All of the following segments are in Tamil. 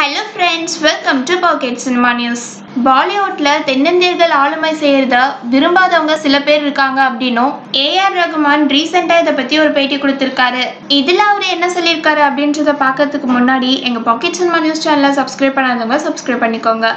hello friends welcome to pocket cinema news பாலிவுட்ல தென்னிந்தியர்கள் ஆளுமை செய்யறத விரும்பாதவங்க சில பேர் இருக்காங்க அப்படின்னும் ஏஆர் ரகுமான் ரீசெண்டா இதை பத்தி ஒரு பேட்டி கொடுத்திருக்காரு இதுல அவர் என்ன சொல்லியிருக்காரு அப்படின்றத பார்க்கறதுக்கு முன்னாடி எங்க பாக்கெட் சினிமா நியூஸ் சேனலை சப்ஸ்கிரைப் பண்ணாதவங்க சப்ஸ்கிரைப் பண்ணிக்கோங்க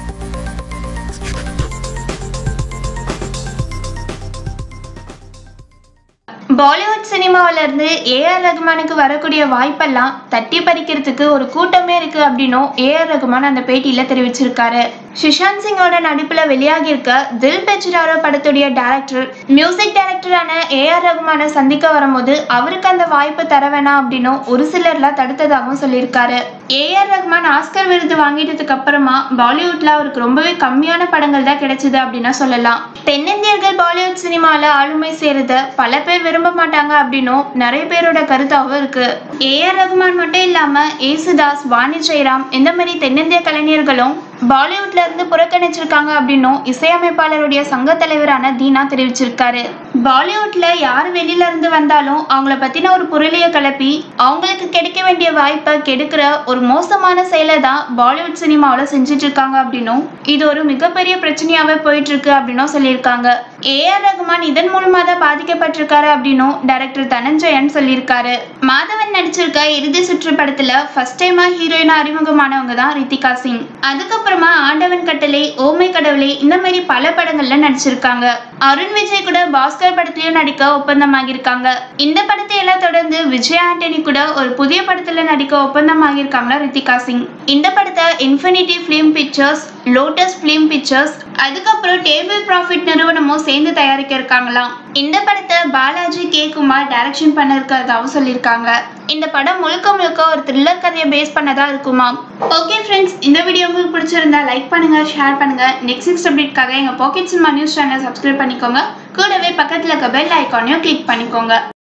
பாலிவுட் சினிமாவில இருந்து ஏஆர் ரகுமானுக்கு வரக்கூடிய வாய்ப்பெல்லாம் தட்டி பறிக்கிறதுக்கு ஒரு கூட்டமே இருக்கு அப்படின்னும் ஏஆர் ரகுமான் அந்த பேட்டியில தெரிவிச்சிருக்காரு சுஷாந்த் சிங்கோட நடிப்புல வெளியாகி இருக்க தில் பெஜ்ராரோ படத்துடைய டைரக்டர் மியூசிக் டைரக்டரான ஏஆர் ரகுமானை சந்திக்க வரும்போது அவருக்கு அந்த வாய்ப்பு தர வேணாம் அப்படின்னும் ஒரு சிலர்லாம் தடுத்ததாகவும் சொல்லியிருக்காரு ஏஆர் ரகுமான் ஆஸ்கர் விருது வாங்கிட்டதுக்கு அப்புறமா பாலிவுட்ல அவருக்கு ரொம்பவே கம்மியான படங்கள் தான் கிடைச்சது அப்படின்னா சொல்லலாம் தென்னிந்தியர்கள் பாலிவுட் சினிமால ஆளுமை செய்யறத பல பேர் விரும்ப மாட்டாங்க அப்படின்னும் நிறைய பேரோட கருத்தாகவும் இருக்கு ஏஆர் ரகுமான் மட்டும் இல்லாம ஏசுதாஸ் வாணி ஜெயராம் இந்த மாதிரி தென்னிந்திய கலைஞர்களும் பாலிவுட்ல இருந்து புறக்கணிச்சிருக்காங்க அப்படின்னும் இசையமைப்பாளருடைய சங்க தலைவரான தீனா தெரிவிச்சிருக்காரு பாலிவுட்ல யார் வெளியில இருந்து வந்தாலும் அவங்கள பத்தின ஒரு புரளிய கிளப்பி அவங்களுக்கு கிடைக்க வேண்டிய வாய்ப்பை கெடுக்கிற ஒரு மோசமான செயலை தான் பாலிவுட் சினிமாவில் செஞ்சுட்டு இருக்காங்க அப்படின்னும் இது ஒரு மிகப்பெரிய பிரச்சனையாவே போயிட்டு இருக்கு அப்படின்னும் சொல்லியிருக்காங்க ஏஆர் ரகுமான் இதன் மூலமா தான் பாதிக்கப்பட்டிருக்காரு அப்படின்னும் டைரக்டர் தனஞ்சயன் சொல்லியிருக்காரு மாதவன் நடிச்சிருக்க இறுதி சுற்று படத்துல ஃபர்ஸ்ட் டைமா ஹீரோயினா அறிமுகமானவங்க தான் ரித்திகா சிங் அதுக்கப்புறமா ஆண்டவன் கட்டளை ஓமை கடவுளை இந்த மாதிரி பல படங்கள்ல நடிச்சிருக்காங்க அருண் விஜய் கூட பாஸ்கர் படத்துலயும் நடிக்க ஒப்பந்தமாகியிருக்காங்க இந்த படத்தை எல்லாம் தொடர்ந்து விஜய் ஆண்டனி கூட ஒரு புதிய படத்துல நடிக்க ஒப்பந்தமாகியிருக்காங்களா ரித்திகா சிங் இந்த படத்தை infinity film pictures lotus film pictures அதுக்கப்புறம் டேபிள் ப்ராஃபிட் நிறுவனமும் சேர்ந்து தயாரிக்க இருக்காங்களாம் இந்த படத்தை பாலாஜி கே குமார் டைரக்ஷன் பண்ண இருக்கிறதாவும் சொல்லியிருக்காங்க இந்த படம் முழுக்க முழுக்க ஒரு த்ரில்லர் கதையை பேஸ் பண்ணதா இருக்குமா ஓகே ஃப்ரெண்ட்ஸ் இந்த வீடியோ உங்களுக்கு பிடிச்சிருந்தா லைக் பண்ணுங்க ஷேர் பண்ணுங்க நெக்ஸ்ட் நெக்ஸ்ட் அப்டேட்காக எங்க pocket cinema news channel subscribe பண்ணிக்கோங்க கூடவே பக்கத்துல இருக்க பெல் ஐக்கானையும் கிளிக் பண்ணிக்கோங்க